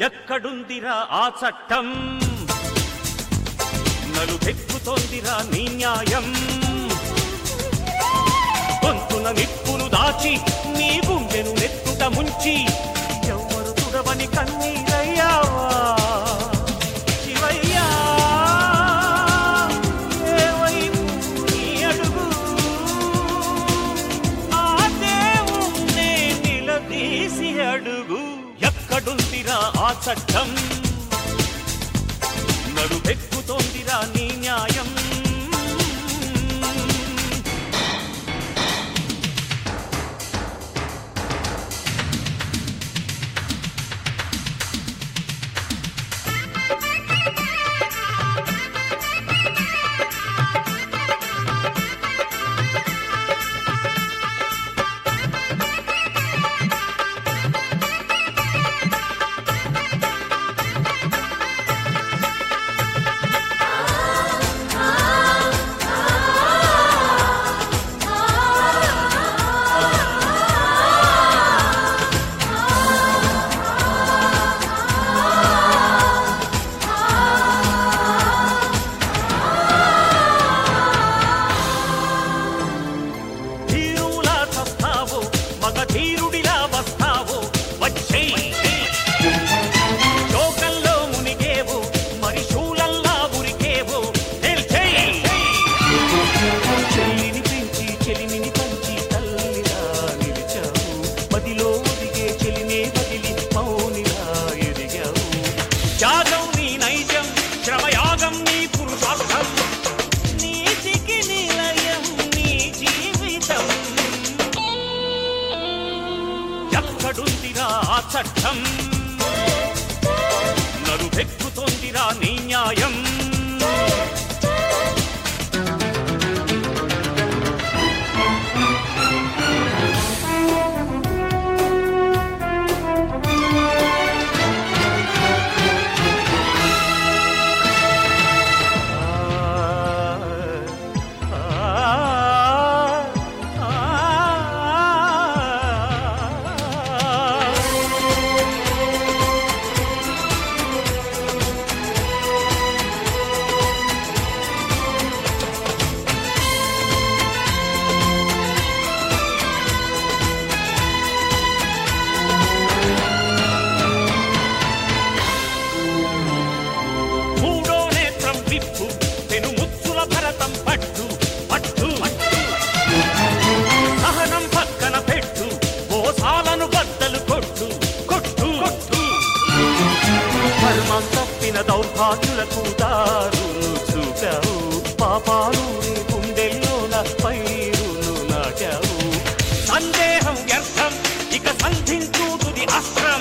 ఎక్కడుందిరా ఆ చట్టం నలుపెక్కుతోందిరా నీ న్యాయం గొంతున నిప్పును దాచి నీ గుండెను నెత్తుట ముంచి ఎవ్వరు తుడవని కన్నీరయ్యావా శివయ్యా ఏ వైపు నీ అడుగు ఆ దేవుణ్ణే నిలదీసి అడుగు ఎక్కడుందిరా ఆ చట్టం నడుపెక్కుతోందిరా నీ న్యాయం ధీరులా చస్తావో మగ ధీరుడిలా వస్తావో వచ్చేయ్ శోకంలో మునిగేవో మరి శూలల్లా ఉరికేవో తేల్చేయ్ చెల్లిని పెంచి చెలిమిని పంచి తల్లిలా నిలిచావు మదిలో ఒదిగే చెలినే బదిలి మౌనిలా ఎదిగావు త్యాగం నీ నైజం శ్రమయాగం నీ పురుషార్థం నీతికి నిలయం నీ జీవితం ఎక్కడుందిరా ఆ చట్టం నరుపెక్కుతోందిరా నీ న్యాయం మూడో నేత్రం విప్పు పెను ముచ్చుల భరతం పట్టు పట్టు సహనం పక్కన పెట్టు మోసాలను బద్దలు కొట్టు కొట్టు కొట్టు ధర్మం తప్పిన దౌర్భాగ్యులకు దారులు చూపావు పాపాలు నీ గుండెల్లోన పైరులు నాటావు సందేహం వ్యర్థం ఇక సంధించుతుది అస్త్రం